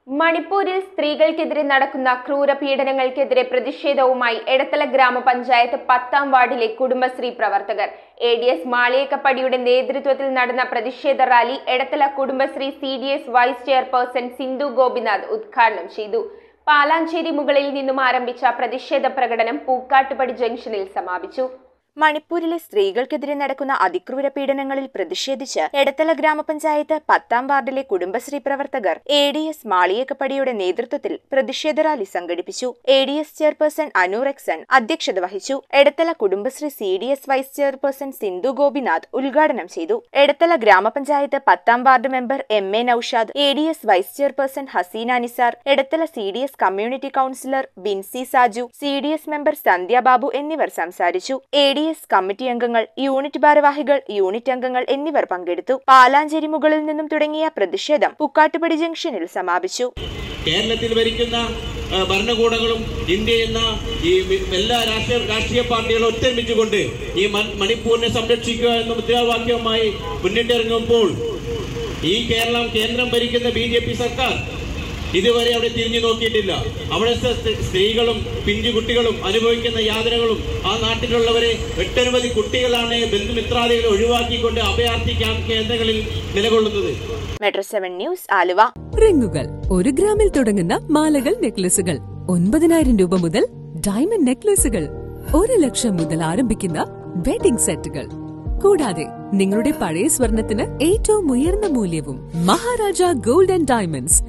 മണിപ്പൂരിൽ സ്ത്രീകൾക്കെതിരെ നടക്കുന്ന ക്രൂരപീഡനങ്ങൾക്കെതിരെ പ്രതിഷേധവുമായി എടത്തല ഗ്രാമപഞ്ചായത്ത് പത്താം വാർഡിലെ കുടുംബശ്രീ പ്രവർത്തകർ എ ഡി എസ് മാളിയേക്കപ്പടിയുടെ നേതൃത്വത്തിൽ നടന്ന പ്രതിഷേധ rally Edathala Kudumbashree C D S vice chairperson Sindhu Gopinath ഉദ്ഘാടനം ചെയ്തു പാലാഞ്ചേരി മുകളിൽ നിന്നും ആരംഭിച്ച പ്രതിഷേധ പ്രകടനം പൂക്കാട്ടുപടി ജംഗ്ഷനിൽ സമാപിച്ചു മണിപ്പൂരിലെ സ്ത്രീകൾക്കെതിരെ നടക്കുന്ന അതിക്രൂര പീഡനങ്ങളിൽ പ്രതിഷേധിച്ച് എടത്തല ഗ്രാമപഞ്ചായത്ത് പത്താം വാർഡിലെ കുടുംബശ്രീ പ്രവർത്തകർ എ ഡി എസ് മാളിയേക്കപ്പടിയുടെ നേതൃത്വത്തിൽ പ്രതിഷേധ റാലി സംഘടിപ്പിച്ചു A D S chairperson Anu Rexon അധ്യക്ഷത വഹിച്ചു Edathala Kudumbashree C D S vice chairperson Sindhu Gopinath ഉദ്ഘാടനം ചെയ്തു എടത്തല ഗ്രാമപഞ്ചായത്ത് പത്താം ward member M A Naushad A D S vice chairperson Haseena Nisar Edathala C D S community councillor Binsy Saju C D S member Sandhya Babu എന്നിവർ സംസാരിച്ചു എ ഡി എസ് കമ്മിറ്റി അംഗങ്ങൾ unit ഭാരവാഹികൾ യൂണിറ്റ് അംഗങ്ങൾ എന്നിവർ പങ്കെടുത്തു പാലാഞ്ചേരി മുകളിൽ നിന്നും തുടങ്ങിയ പ്രതിഷേധം പുക്കാട്ടുപടി ജംഗ്ഷനിൽ സമാപിച്ചു കേരളത്തിൽ ഭരിക്കുന്ന ആ, ഭരണകൂടങ്ങളും ഇന്ത്യ എന്ന ഈ വി- എല്ലാ രാഷ്ട്രീയ രാഷ്ട്രീയ പാർട്ടികളും ഒത്തൊരുമിച്ചുകൊണ്ട് ഈ മൺ- മണിപ്പൂരിനെ സംരക്ഷിക്കുക എന്ന മുദ്രാവാക്യവുമായി മുന്നിട്ടിറങ്ങുമ്പോൾ ഈ കേരളം കേന്ദ്രം ഭരിക്കുന്ന ബി ജെ പി സർക്കാർ ഇതുവരെ അവിടെ തിരിഞ്ഞു നോക്കിയിട്ടില്ല അവിടുത്തെ സ്ത്രീ- സ്ത്രീകളും പിഞ്ചുകുട്ടികളും അനുഭവിക്കുന്ന യാതനകളും ആ നാട്ടിലുള്ളവരെ ഒട്ടനവധി കുട്ടികളാണ് ബന്ധുമിത്രാദികളെ ഒഴിവാക്കിക്കൊണ്ട് അഭയാർത്ഥി ക്യാമ്പ് കേന്ദ്രങ്ങളിൽ നിലകൊള്ളുന്നത് മെട്രോ സെവൻ ന്യൂസ് ആലുവ റിങ്ങുകൾ ഒരു ഗ്രാമിൽ തുടങ്ങുന്ന മാലകൾ നെക്ലസുകൾ ഒൻപതിനായിരം രൂപ മുതൽ ഡയമണ്ട് നെക്ലസുകൾ ഒരു ലക്ഷം മുതൽ ആരംഭിക്കുന്ന വെഡിംഗ് സെറ്റുകൾ കൂടാതെ നിങ്ങളുടെ പഴയ സ്വർണത്തിന് ഏറ്റവും ഉയർന്ന മൂല്യവും മഹാരാജ ഗോൾഡ് ആൻഡ് ഡയമണ്ട്സ്